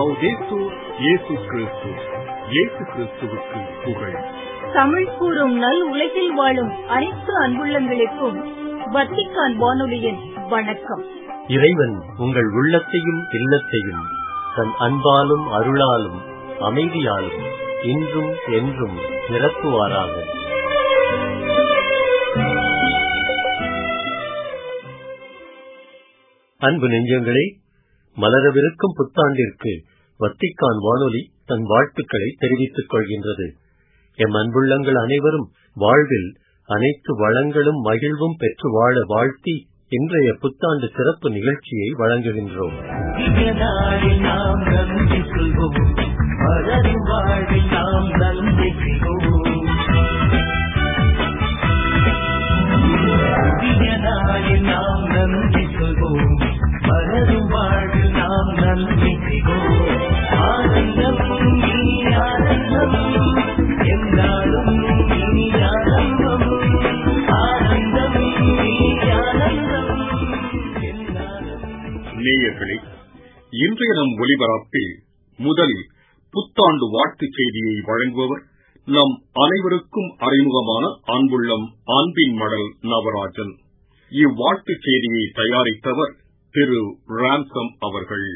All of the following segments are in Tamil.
லவ்தேத்தூர் இயேசு கிறிஸ்து இயேசு கிறிஸ்துவுக்கு புகழ் தமிழ் கூறும் நல் உலகில் வாழும் அனைத்து அன்புள்ளங்களுக்கும் வத்திக்கான் வானொலியின் வணக்கம் இறைவன் உங்கள் உள்ளத்தையும் இல்லத்தையும் தன் அன்பாலும் அருளாலும் அமைதியாலும் இன்றும் என்றும் நிரப்புவாராக அன்பு நெஞ்சங்களே மலரவிருக்கும் புத்தாண்டிற்கு வத்திக்கான் வானொலி தன் வாழ்த்துக்களை தெரிவித்துக் கொள்கின்றது எம் அன்புள்ளங்கள் அனைவரும் வாழ்வில் அனைத்து வளங்களும் மகிழ்வும் பெற்று வாழ வாழ்த்தி இன்றைய புத்தாண்டு சிறப்பு நிகழ்ச்சியை வழங்குகின்றோம் நாளில் நாம் நன்றி சொல்வோம் வளரும் வாழ்வில் நாம் நன்றி செய்வோம் புதிய நாளில் நாம் நன்றி சொல்வோம் வளரும் வாழ்வில் நாம் நன்றி செய்வோம் ஆனந்தம் இனி ஆனந்தம் என்றாலும் இனி ஆனந்தம் ஆனந்தம் இனி ஆனந்தம் என்றாலும் நேயர்களே இன்றைய நம் ஒலிபரப்பில் முதலில் புத்தாண்டு வாழ்த்துச் செய்தியை வழங்குபவர் நம் அனைவருக்கும் அறிமுகமான அன்புள்ளம் அன்பின் மடல் நவராஜன் இவ்வாழ்த்துச் செய்தியை தயாரித்தவர் திரு ராம்சம் அவர்கள்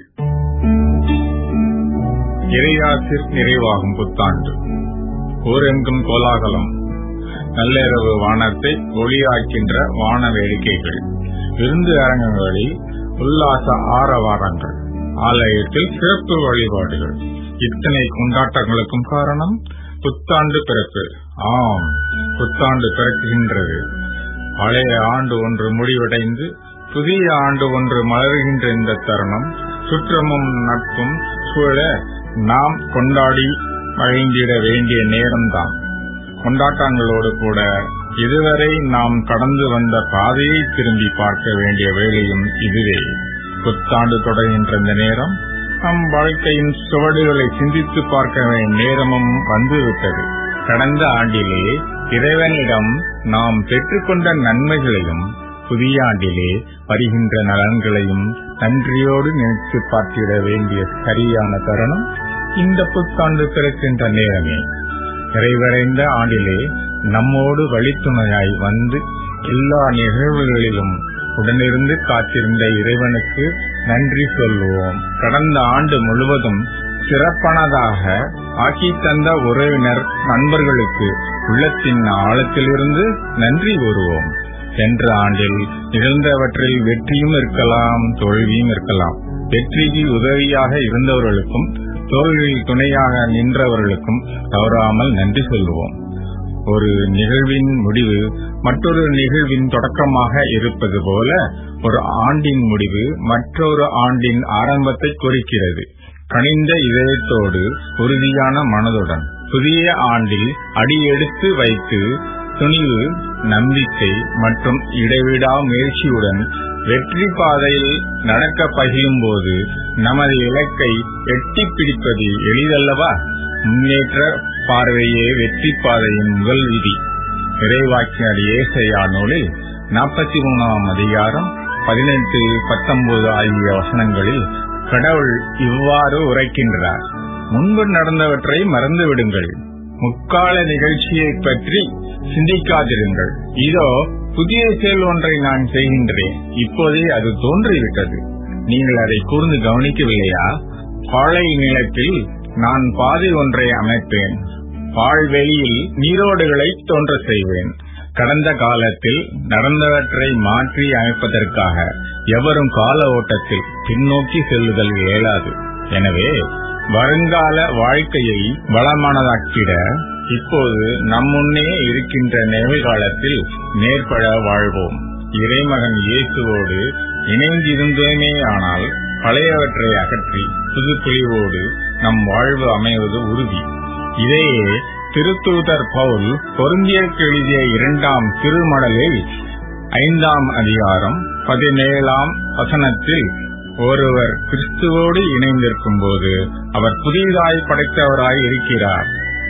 இறையாசிர் நிறைவாகும் புத்தாண்டு ஊரெங்கும் கோலாகலம் நள்ளிரவு வானத்தை ஒளியாக்கின்ற வான வேடிக்கைகள் விருந்து அரங்கங்களில் உல்லாச ஆரவாரங்கள் ஆலயத்தில் சிறப்பு வழிபாடுகள் இத்தனை கொண்டாட்டங்களுக்கும் காரணம் புத்தாண்டு பிறப்பு ஆம் புத்தாண்டு பிறக்குகின்றது பழைய ஆண்டு ஒன்று முடிவடைந்து புதிய ஆண்டு ஒன்று மலர்கின்ற இந்த தருணம் சுற்றமும் நட்பும் சூழ நாம் கொண்டாடி மகிழ்ந்திட வேண்டிய நேரம்தான் கொண்டாட்டங்களோடு கூட இதுவரை நாம் கடந்து வந்த பாதையை திரும்பி பார்க்க வேண்டிய வேளையும் இதுவே புத்தாண்டு தொடர்கின்ற இந்த நேரம் நம் வாழ்க்கையின் சுவடுகளை சிந்தித்து பார்க்க வேண்டிய நேரமும் வந்துவிட்டது கடந்த ஆண்டிலே இறைவனிடம் நாம் பெற்றுக்கொண்ட நன்மைகளையும் புதிய ஆண்டிலே வருகின்ற நலன்களையும் நன்றியோடு நினைத்து பார்த்திட வேண்டிய சரியான தருணம் இந்த புத்தாண்டு பிறக்கின்ற நேரமே நிறைவடைந்த ஆண்டிலே நம்மோடு வழித்துணையாய் வந்து எல்லா நிகழ்வுகளிலும் உடனிருந்து காத்திருந்த இறைவனுக்கு நன்றி சொல்லுவோம் கடந்த ஆண்டு முழுவதும் சிறப்பானதாக ஆக்கி தந்த உறவினர் நண்பர்களுக்கு உள்ளத்தின் ஆழத்திலிருந்து நன்றி கூறுவோம் சென்ற ஆண்டில் நிகழ்ந்தவற்றில் வெற்றியும் இருக்கலாம் தோல்வியும் இருக்கலாம் வெற்றிக்கு உதவியாக இருந்தவர்களுக்கும் தோல்வியில் துணையாக நின்றவர்களுக்கும் தவறாமல் நன்றி சொல்லுவோம் ஒரு நிகழ்வின் முடிவு மற்றொரு நிகழ்வின் தொடக்கமாக இருப்பது போல ஒரு ஆண்டின் முடிவு மற்றொரு ஆண்டின் ஆரம்பத்தை குறிக்கிறது கனிந்த இதயத்தோடு உறுதியான மனதுடன் புதிய ஆண்டில் அடியெடுத்து வைத்து துணிவு நம்பிக்கை மற்றும் இடைவிடா முயற்சியுடன் வெற்றி பாதையில் நடக்க பகிரும் போது நமது இலக்கை எட்டி பிடிப்பது எளிதல்லவா முன்னேற்ற பார்வையே வெற்றி பாதையின் முதல் விதி விரைவாக்கினர் ஏசையா நூலில் நாற்பத்தி மூணாம் அதிகாரம் பதினெட்டு பத்தொன்பது ஆகிய வசனங்களில் கடவுள் இவ்வாறு உரைக்கின்றார் முன்பு நடந்தவற்றை மறந்து விடுங்கள் முக்கால நிகழ்ச்சியை பற்றி சிந்திக்காதிருங்கள் இதோ புதிய செயல் ஒன்றை நான் செய்கின்றேன் இப்போதே அது தோன்றிவிட்டது நீங்கள் அதை கூர்ந்து கவனிக்கவில்லையா பாழை நிலத்தில் நான் பாதை ஒன்றை அமைப்பேன் பால்வெளியில் நீரோடுகளை தோன்ற செய்வேன் கடந்த காலத்தில் நடந்தவற்றை மாற்றி அமைப்பதற்காக எவரும் கால ஓட்டத்தில் பின்னோக்கி செல்லுதல் இயலாது எனவே வருங்கால வாழ்க்கையை வளமானதாக்கிட இப்போது நம்முன்னே இருக்கின்ற நிகழ்காலத்தில் நேர்பட வாழ்வோம் இறைமகன் இயேசுவோடு இணைந்திருந்தோமே ஆனால் பழையவற்றை அகற்றி புது தெளிவோடு நம் வாழ்வு அமைவது உறுதி இதையே திருத்தூதர் பவுல் பொருந்தியற்கு எழுதிய இரண்டாம் திருமடலில் ஐந்தாம் அதிகாரம் பதினேழாம் வசனத்தில் ஒருவர் கிறிஸ்துவோடு இணைந்திருக்கும் போது அவர் புதியதாய் படைத்தவராய் இருக்கிறார்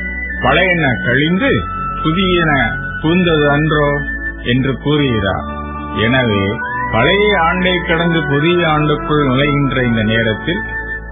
பழையன கழிந்து புதியன பூந்தது அன்றோ என்று கூறுகிறார் எனவே பழைய ஆண்டை கடந்து புதிய ஆண்டுக்குள் நுழைகின்ற இந்த நேரத்தில்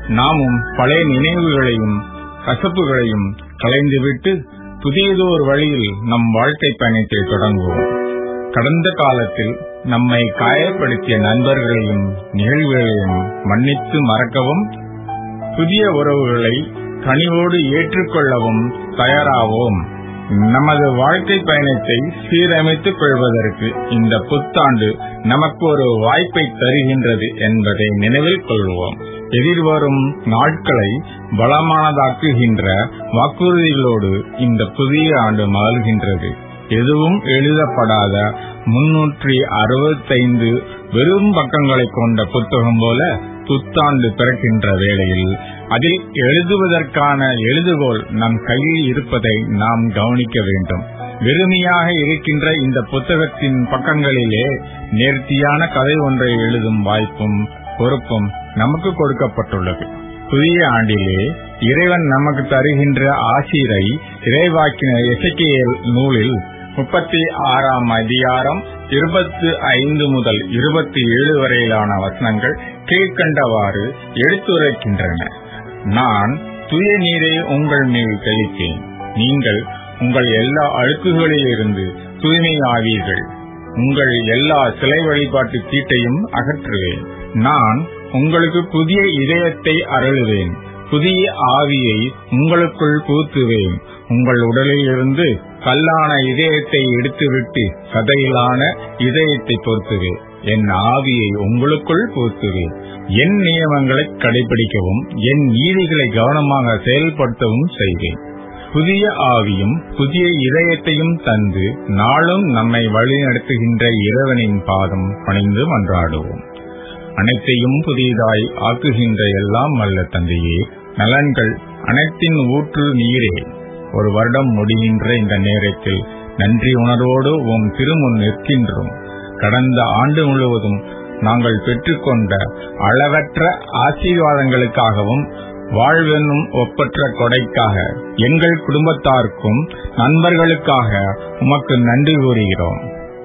நாமும் பழைய நினைவுகளையும் கசப்புகளையும் களைந்துவிட்டு புதியதோர் வழியில் நம் வாழ்க்கை பயணத்தை தொடங்குவோம் கடந்த காலத்தில் நம்மை காயப்படுத்திய நண்பர்களையும் நிகழ்வுகளையும் மன்னித்து மறக்கவும் புதிய உறவுகளை கனிவோடு ஏற்றுக்கொள்ளவும் தயாராவோம் நமது வாழ்க்கை பயணத்தை சீரமைத்துக் கொள்வதற்கு இந்த புத்தாண்டு நமக்கு ஒரு வாய்ப்பை தருகின்றது என்பதை நினைவில் கொள்வோம் எதிர்வரும் நாட்களை பலமானதாக்குகின்ற வாக்குறுதிகளோடு இந்த புதிய ஆண்டு மலர்கின்றது எதுவும் எழுதப்படாத முன்னூற்றி அறுபத்தைந்து வெறும் பக்கங்களை கொண்ட புத்தகம் போல புத்தாண்டு பிறக்கின்ற வேளையில் அதில் எழுதுவதற்கான எழுதுகோல் நம் கையில் இருப்பதை நாம் கவனிக்க வேண்டும் வெறுமையாக இருக்கின்ற இந்த புத்தகத்தின் பக்கங்களிலே நேர்த்தியான கதை ஒன்றை எழுதும் வாய்ப்பும் பொறுப்பும் நமக்கு கொடுக்கப்பட்டுள்ளது புதிய ஆண்டிலே இறைவன் நமக்கு தருகின்ற ஆசிரை இறைவாக்கின எசைக்கியல் நூலில் முப்பத்தி ஆறாம் அதிகாரம் இருபத்தி ஐந்து முதல் இருபத்தி ஏழு வரையிலான வசனங்கள் கீழ்கண்டவாறு எடுத்துரைக்கின்றன நான் தூய நீரை உங்கள் மேல் தெளித்தேன் நீங்கள் உங்கள் எல்லா அழுக்குகளிலிருந்து தூய்மையாவீர்கள் உங்கள் எல்லா சிலை வழிபாட்டு தீட்டையும் அகற்றுவேன் நான் உங்களுக்கு புதிய இதயத்தை அருளுவேன் புதிய ஆவியை உங்களுக்குள் பூத்துவேன் உங்கள் உடலில் இருந்து கல்லான இதயத்தை எடுத்துவிட்டு சதையிலான இதயத்தை பொருத்துவேன் என் ஆவியை உங்களுக்குள் பூத்துவேன் என் நியமங்களை கடைபிடிக்கவும் என் நீதிகளை கவனமாக செயல்படுத்தவும் செய்வேன் புதிய ஆவியும் புதிய இதயத்தையும் தந்து நாளும் நம்மை வழிநடத்துகின்ற இறைவனின் பாதம் பணிந்து மன்றாடுவோம் அனைத்தையும் புதியதாய் ஆக்குகின்ற எல்லாம் அல்ல தந்தையே நலன்கள் அனைத்தின் ஊற்று நீரே ஒரு வருடம் முடிகின்ற இந்த நேரத்தில் நன்றி உணர்வோடு உம் திருமுன் நிற்கின்றோம் கடந்த ஆண்டு முழுவதும் நாங்கள் பெற்றுக்கொண்ட அளவற்ற ஆசீர்வாதங்களுக்காகவும் வாழ்வென்னும் ஒப்பற்ற கொடைக்காக எங்கள் குடும்பத்தாருக்கும் நண்பர்களுக்காக உமக்கு நன்றி கூறுகிறோம்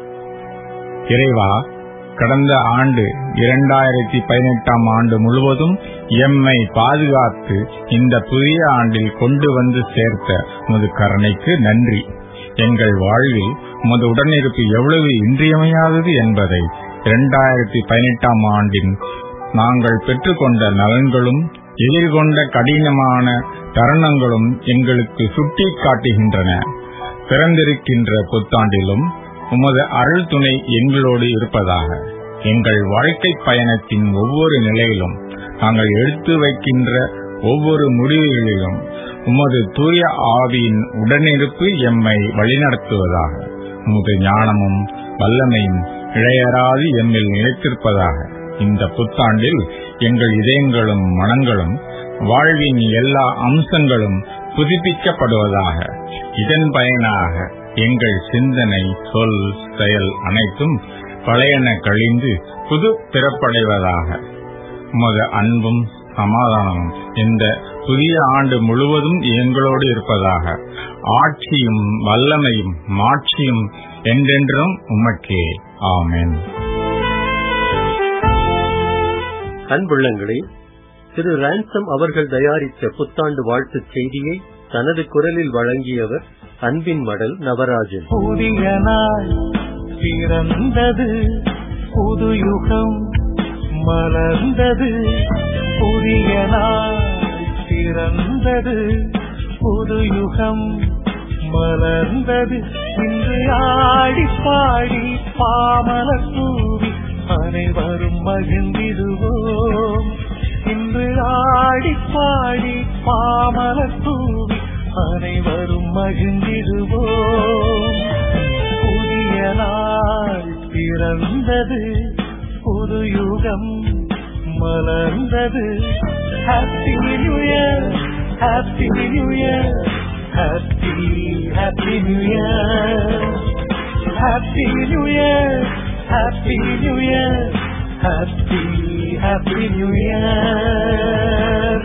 இறைவா கடந்த ஆண்டு இரண்டாயிரத்தி பதினெட்டாம் ஆண்டு முழுவதும் எம்மை பாதுகாத்து இந்த புதிய ஆண்டில் கொண்டு வந்து சேர்த்த உமது கருணைக்கு நன்றி எங்கள் வாழ்வில் உமது உடனிருப்பு எவ்வளவு இன்றியமையாதது என்பதை இரண்டாயிரத்தி பதினெட்டாம் ஆண்டின் நாங்கள் பெற்றுக்கொண்ட நலன்களும் எதிர்கொண்ட கடினமான தருணங்களும் எங்களுக்கு சுட்டி காட்டுகின்றன பிறந்திருக்கின்ற புத்தாண்டிலும் உமது அருள் துணை எங்களோடு இருப்பதாக எங்கள் வாழ்க்கை பயணத்தின் ஒவ்வொரு நிலையிலும் நாங்கள் எடுத்து வைக்கின்ற ஒவ்வொரு முடிவுகளிலும் உமது தூய ஆவியின் உடனிருப்பு எம்மை வழிநடத்துவதாக உமது ஞானமும் வல்லமையும் இழையராது எம்மில் நிலைத்திருப்பதாக இந்த புத்தாண்டில் எங்கள் இதயங்களும் மனங்களும் வாழ்வின் எல்லா அம்சங்களும் புதுப்பிக்கப்படுவதாக இதன் பயனாக எங்கள் சிந்தனை சொல் செயல் அனைத்தும் பழையன கழிந்து புது பிறப்படைவதாக உமது அன்பும் சமாதானமும் இந்த புதிய ஆண்டு முழுவதும் எங்களோடு இருப்பதாக ஆட்சியும் வல்லமையும் மாட்சியும் என்றென்றும் உமக்கே ஆமென் அன்புள்ளங்களே திரு ரான்சம் அவர்கள் தயாரித்த புத்தாண்டு வாழ்த்துச் செய்தியை தனது குரலில் வழங்கியவர் அன்பின் மடல் நவராஜன் புதிய நாள் பிறந்தது புது யுகம் மலர்ந்தது புதிய நாள் பிறந்தது புது யுகம் மலர்ந்தது இன்று ஆடி பாடி பாமலர் தூவி அனைவரும் மகிழ்ந்திடுவோம் இன்று ஆடி பாடி பாமலர் தூவி அனைவரும் மகிழ்ந்திடுவோம் புதிய நாள் பிறந்தது புது யுகம் மலர்ந்தது happy new year happy new year happy happy new year happy new year happy new year happy happy new year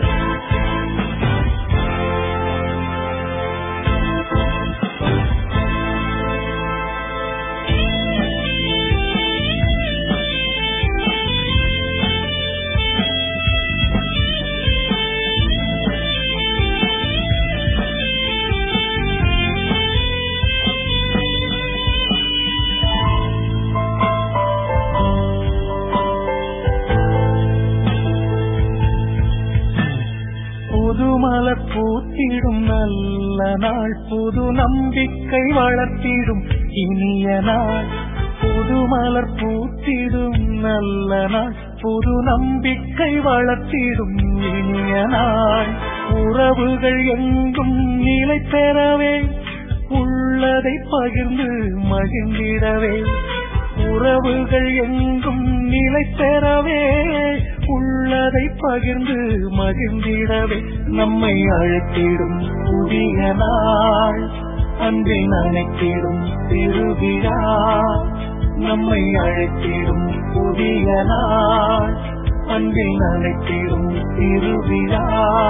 பூத்திடும் நல்ல நாள் புது நம்பிக்கை வளர்த்திடும் இனிய நாள் புது மலர் பூத்திடும் நல்ல நாள் புது நம்பிக்கை வளர்த்திடும் இனிய நாள் உறவுகள் எங்கும் நிலை பெறவே உள்ளதை பகிர்ந்து மகிழ்ந்திடவே உறவுகள் எங்கும் நிலை பெறவே உள்ளதை பகிர்ந்து மகிழ்ந்திடவே நம்மை அழைத்திடும் புதிய நாள் அன்பில் அணைத்திடும் திருவிழா நம்மை அழைத்திடும் புதிய நாள் அன்பில் அழைத்திடும் திருவிழா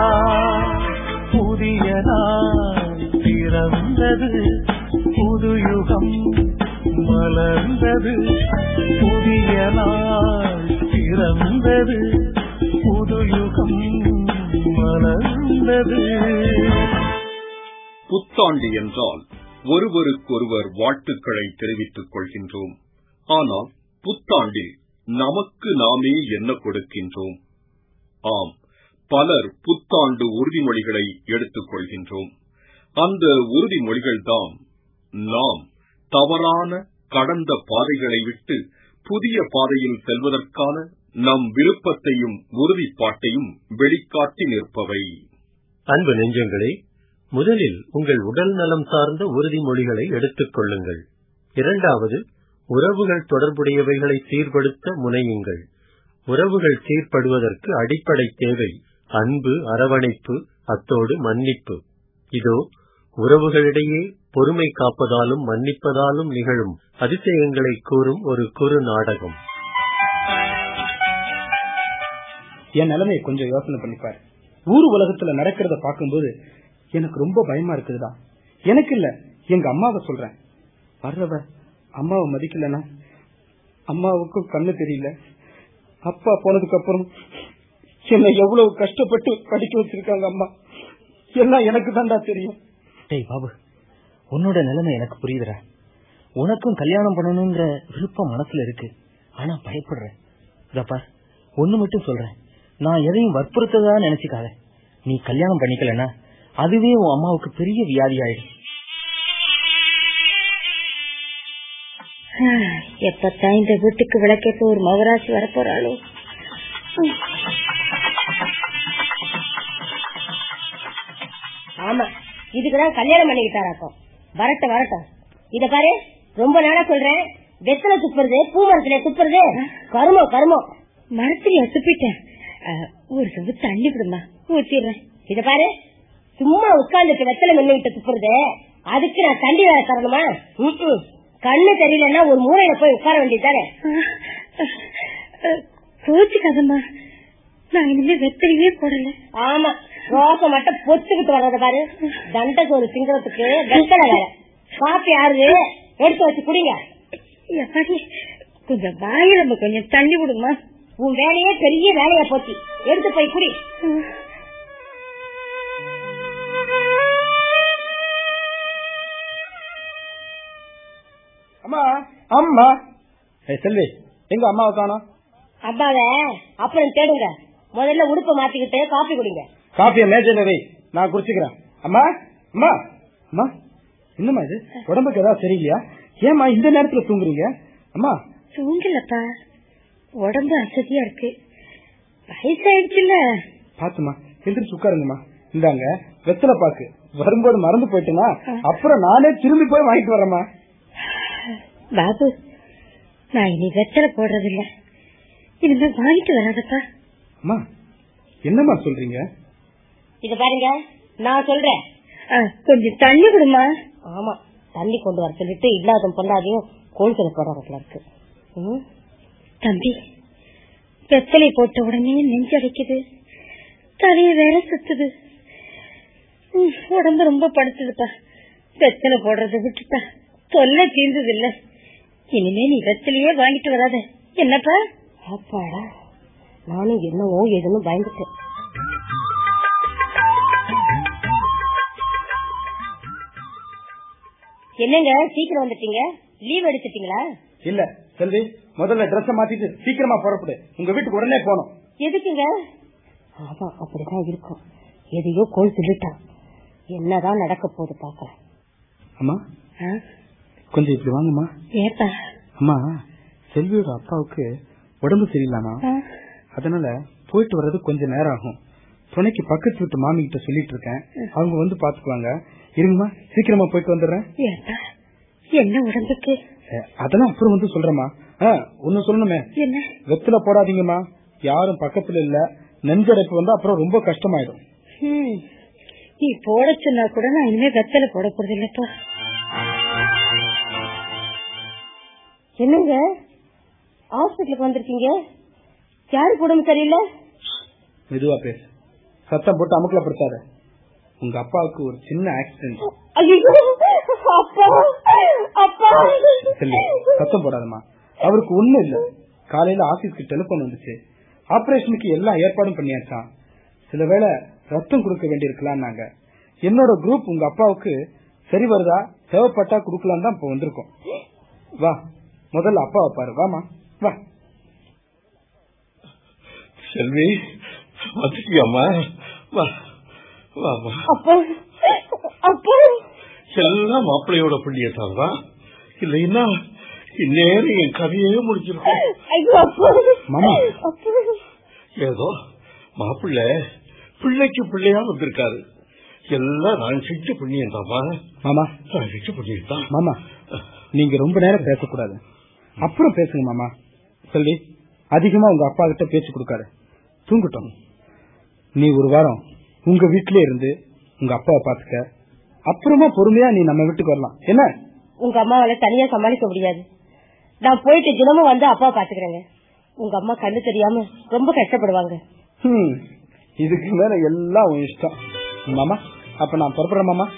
புதிய நாள் பிறந்தது புது யுகம் மலர்ந்தது புதிய நாள் பிறந்தது புது யுகம் மலர்ந்தது புத்தாண்டு என்றால் ஒருவருக்கொருவர் வாழ்த்துக்களை தெரிவித்துக் கொள்கின்றோம் ஆனால் புத்தாண்டில் நமக்கு நாமே என்ன கொடுக்கின்றோம் ஆம் பலர் புத்தாண்டு உறுதிமொழிகளை எடுத்துக் கொள்கின்றோம் அந்த உறுதிமொழிகள்தான் நாம் தவறான கடந்த பாதைகளை விட்டு புதிய பாதையில் செல்வதற்கான நம் விருப்பத்தையும் உறுதிப்பாட்டையும் வெளிக்காட்டி நிற்பவை அன்பு நெஞ்சங்களே முதலில் உங்கள் உடல் நலம் சார்ந்த உறுதிமொழிகளை எடுத்துக் கொள்ளுங்கள் இரண்டாவது உறவுகள் தொடர்புடையவைகளை சீர்படுத்த முனையுங்கள் உறவுகள் சீர்படுவதற்கு அடிப்படை தேவை அன்பு அரவணைப்பு அத்தோடு மன்னிப்பு இதோ உறவுகளிடையே பொறுமை காப்பதாலும் மன்னிப்பதாலும் நிகழும் அதிசயங்களை கூறும் ஒரு குறு நாடகம் என் நிலைமையை கொஞ்சம் யோசனை பண்ணிப்பாரு ஊர் உலகத்துல நடக்கிறத பார்க்கும்போது எனக்கு ரொம்ப பயமா இருக்குதுடா எனக்கு இல்ல எங்க அம்மாவை சொல்றேன் வர்றவ அம்மாவை மதிக்கலனா அம்மாவுக்கும் கண்ணு தெரியல அப்பா போனதுக்கு அப்புறம் என்ன எவ்வளவு கஷ்டப்பட்டு படிக்க வச்சிருக்காங்க அம்மா எல்லாம் எனக்கு தான்டா தெரியும் டேய் பாபு உன்னோட நிலைமை எனக்கு புரியுதுடா உனக்கும் கல்யாணம் பண்ணணுங்கிற விருப்பம் மனசுல இருக்கு ஆனா பயப்படுற இதப்பா ஒண்ணு மட்டும் சொல்றேன் நான் எதையும் வற்புறுத்ததா நினைச்சுக்காத நீ கல்யாணம் பண்ணிக்கலனா அதுவே உன் அம்மாவுக்கு பெரிய வியாதி ஆயிடும் எப்பத்தான் இந்த வீட்டுக்கு விளக்கேற்ற ஒரு மகராசி வரப்போறாளோ ஆமா இதுக்குதான் கல்யாணம் பண்ணிக்கிட்டாராக்கும் வரட்டும் வரட்டும் இத பாரு ரொம்ப நாளா சொல்றேன் வெத்தலை துப்புறது பூ மரத்துல துப்புறது கருமோ கருமோ மரத்துல துப்பிட்டேன் ஒரு சொம்பு தண்ணி விடுமா ஊத்திடுறேன் இத பாரு சும்மா உட்கார்ந்துட்டு வெத்தலை மின்னிட்டு துப்புறது அதுக்கு நான் தண்ணி வேற தரணுமா ம்ம். கண்ணு தெரியலன்னா ஒரு மூலையில போய் உட்கார வேண்டியதானே கோச்சுக்காதம்மா நான் இனிமே வெத்தலையே போடல ஆமா ரோசம் மட்டும் பொத்துக்கிட்டு வர்றத பாரு தண்டக்கு ஒரு சிங்கத்துக்கு வெத்தலை வேற காப்பி ஆறுது எடுத்து வச்சு குடிங்க எப்பாடி கொஞ்சம் வாயில கொஞ்சம் தண்ணி விடுமா உன் வேலையே பெரிய வேலையா போச்சு எடுத்து போய் குடி அம்மா அம்மா ஏய் செல்வி எங்க அம்மாவை காணோம் அப்பாவே அப்புறம் தேடுங்க முதல்ல உடுப்ப மாத்திக்கிட்டு காப்பி குடிங்க காப்பிய மேஜையில வை நான் குடிச்சுக்கிறேன் அம்மா அம்மா அம்மா என்னம்மா இது உடம்புக்கு ஏதாவது சரியில்லையா ஏம்மா இந்த நேரத்துல தூங்குறீங்க அம்மா தூங்கலப்பா உடம்பு அசதியா இருக்கு வயசாயிடுச்சுல்ல பாத்துமா எந்திரிச்சு உட்காருங்கம்மா இந்தாங்க வெத்தலை பாக்கு வரும்போது மறந்து போயிட்டுனா அப்புறம் நானே திரும்பி போய் வாங்கிட்டு வரேம்மா பாபு நான் இனி வெத்தலை போடுறதில்ல இனிமே வாங்கிட்டு வராதப்பா அம்மா என்னம்மா சொல்றீங்க இது பாருங்க நான் சொல்றேன் ஆ, கொஞ்சம் தண்ணி விடுமா ஆமா தண்ணி கொண்டு வர சொல்லிட்டு இல்லாத பொண்டாதையும் கோல்கரை போட இருக்கு ம்? தம்பி வெத்தலை போட்ட உடனே நெஞ்சடைக்குது தலைய வேற சுத்துது ம், உடம்பு ரொம்ப படுத்துதுப்பா வெத்தலை போடுறத விட்டுட்டா தொல்லை தீர்ந்தது இல்ல இனிமே நீ வெத்தலையே வாங்கிட்டு வராத என்னப்பா அப்பாடா நானும் என்னவோ ஏதுன்னு பயந்துட்டேன் என்னங்க சீக்கிரம் வந்துட்டீங்க லீவ் எடுத்துட்டீங்களா இல்ல செல்வி முதல்ல ட்ரெஸ் மாத்திட்டு சீக்கிரமா புறப்படு உங்க வீட்டுக்கு உடனே போகணும் எதுக்குங்க ஆமா அப்படிதான் இருக்கும் எதையோ கோல் சொல்லிட்டான் என்னதான் நடக்க போகுது பாக்கலாம் அம்மா கொஞ்சம் இப்படி வாங்கம்மா ஏப்பா அம்மா செல்வியோட அப்பாவுக்கு உடம்பு சரியில்லாமா அதனால போயிட்டு வர்றது கொஞ்சம் நேரம் ஆகும் துணைக்கு பக்கத்து வீட்டு மாமி கிட்ட சொல்லிட்டு இருக்கேன் அவங்க வந்து பாத்துக்குவாங்க இருங்கம்மா சீக்கிரமா போயிட்டு வந்துடுறேன் ஏப்பா என்ன உடம்புக்கு அஹ், அதெல்லாம் அப்புறம் வந்து சொல்றேம்மா ஒன்னு சொல்லணுமே என்ன வெத்தில போடாதீங்கம்மா யாரும் பக்கத்துல இல்ல நெஞ்சடைப்பு வந்தா அப்புறம் ரொம்ப கஷ்டமாயிடும் ம். நீ போட சொன்னா கூட நான் இனிமே வெத்தலை போட போறது இல்லப்பா என்னங்க ஹாஸ்பிட்டலுக்கு வந்திருக்கீங்க யாருக்கு உடம்பு சரியில்லை மெதுவா பேசு சத்தம் போட்டு அமுக்கலப்படுத்தாத உங்க அப்பாவுக்கு ஒரு சின்ன ஆக்சிடென்ட் ஐயோ அப்பா அப்பா செல்லு சத்தம் போடாதம்மா அவருக்கு ஒண்ணும் இல்ல காலையில ஆபீஸ்க்கு டெலிபோன் வந்துச்சு ஆபரேஷனுக்கு எல்லா ஏற்பாடும் பண்ணியாச்சான் சில வேளை ரத்தம் கொடுக்க வேண்டியிருக்கலாம் நாங்க என்னோட குரூப் உங்க அப்பாவுக்கு சரி வருதா தேவைப்பட்டா கொடுக்கலாம் தான் இப்ப வந்திருக்கோம் வா முதல்ல அப்பாவை பாரு வாமா வா செல்வி வந்துட்டியாமா வா வா வா அப்பா அப்பா எல்லாம் மாப்பிள்ளையோட புண்ணியத்தால் தான் இல்லைன்னா இந்நேரம் என் கதையே முடிச்சிருக்கும் ஐயோ அப்பா மாமா. அப்பா ஏதோ மாப்பிள்ளை பிள்ளைக்கு பிள்ளையா வந்திருக்காரு எல்லாம் நான் செஞ்ச புண்ணியம் தாமா மாமா நான் செஞ்ச புண்ணியம் தான் மாமா நீங்க ரொம்ப நேரம் பேசக்கூடாது அப்புறம் பேசுங்க மாமா செல்வி அதிகமா உங்க அப்பா கிட்ட பேச்சு கொடுக்காத தூங்கட்டும் நீ ஒரு வாரம் உங்க வீட்டிலே இருந்து உங்க அப்பாவை பாத்துக்க அப்புறமா பொறுமையா நீ நம்ம வீட்டுக்கு வரலாம் என்ன உங்க அம்மாவால தனியா சமாளிக்க முடியாது நான் போயிட்டு தினமும் வந்து அப்பா பாத்துக்கிறேங்க உங்க அம்மா கண்ணு தெரியாம ரொம்ப கஷ்டப்படுவாங்க ஹம், இதுக்கு மேல எல்லாம் உன் இஷ்டம் மாமா அப்ப நான் புறப்படுறேன் மாமா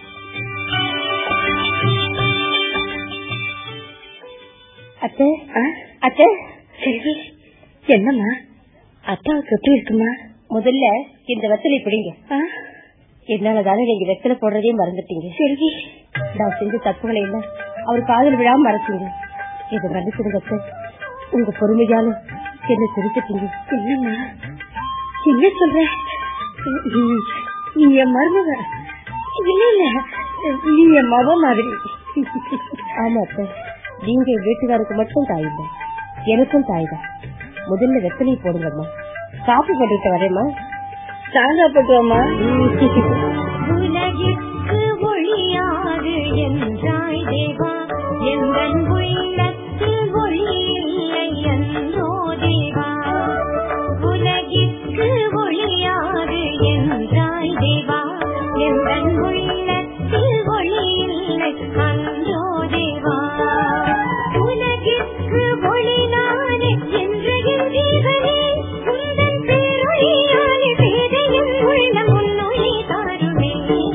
அத்தை அத்தை செல்வி என்னம்மா அப்பாவுக்கு எப்படி இருக்குமா முதல்ல இந்த வெத்தலை பிடிங்க ஆ? என்னாலதானே நீங்க வெத்தலை போடுறதே மறந்துட்டீங்க செல்வி நான் செஞ்ச தப்புகளை எல்லாம் அவர் காதல் விழாம மறைச்சீங்க இதை மன்னிச்சிடுங்க அத்தை. உங்க பொறுமையால என்ன திருத்திட்டீங்க என்னம்மா என்ன சொல்ற நீ- நீ என் மருமக இல்ல இல்ல நீ என் மக மாதிரி ஆமா அத்தை நீங்க என் வீட்டுக்காருக்கு மட்டும் தாய் இல்ல எனக்கும் தாய் தான் முதல்ல வெத்தலை போடுங்கம்மா காப்பி போட்டுட்டு வரேம்மா சாங்கா போட்டுவாமா உலகிற்கு ஒளியாது என்றாய் தேவா எந்தன் உள்ளத்தில் ஒளி இல்லை என்றோ தேவா உலகிற்கு ஒளியாது என்றாய் தேவா எந்தன் உள்ளத்தில் ஒளி இல்லை அன்றோ தேவா உலகிற்கு ஒளி நானே என்ற என் ஜீவனே உந்தன் பேரொழியாலே பேதையின் உள்ள முன்னொழி தாருமே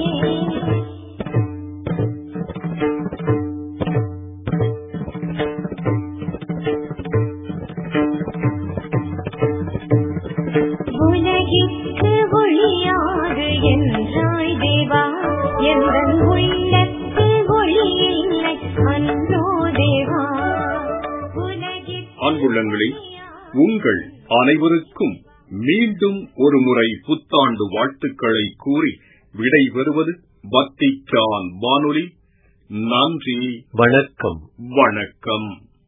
உலகிற்கு ஒளியாது என்றாய் தேவா எந்தன் உள்ளத்தில் ஒளி இல்லை அன்றோ தேவா உலகிற்கு அன்புள்ளங்களே உங்கள் அனைவருக்கும் மீண்டும் ஒரு முறை புத்தாண்டு வாழ்த்துக்களை கூறி விடைபெறுவது வத்திக்கான் வானொலி நன்றி வணக்கம் வணக்கம்